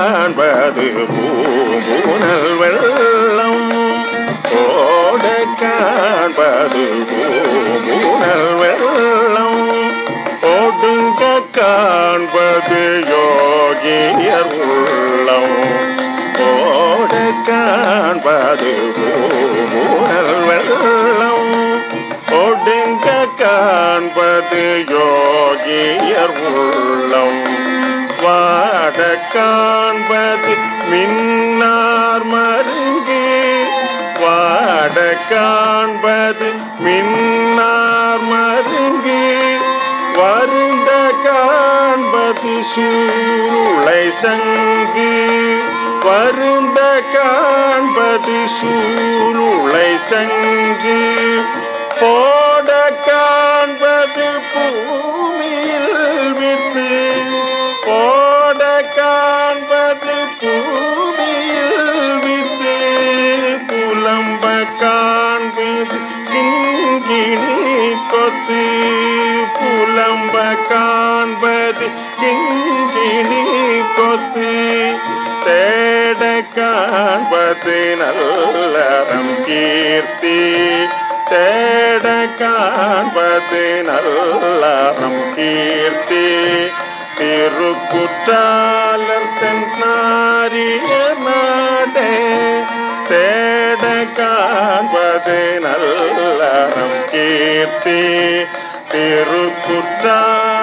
காண்பது பூம்புனல் வெள்ளம் ஓட காண்பது பூம்புனல் வெள்ளம் ஒடுங்க காண்பது யோகியர் உள்ளம் ஓட காண்பது பூமுனல் வெள்ளம் ஒடுங்க காண்பது யோகியர் உள்ளம் வாட காண்பது மின்னார் மருங்கு வாட காண்பது மின்னார் மருங்கு வருந்த காண்பது சூளை சங்கு வருந்த காண்பது சூளுளை சங்கு போட காண்பது பூமியில் வித்து போட காண்பது பூமியில் வித்து புலம்ப காண்பது கிங்கிணி கொத்து புலம்ப காண்பது கிங்கிணி கொத்து தேட காண்பது நல்லறம் கீர்த்தி தேட காண்பது நல்லறம் கீர்த்தி திருக்குற்றாலர் தென்னாரிய நாடே தேட காண்பது நல்லறம் கீர்த்தி திருக்குற்றால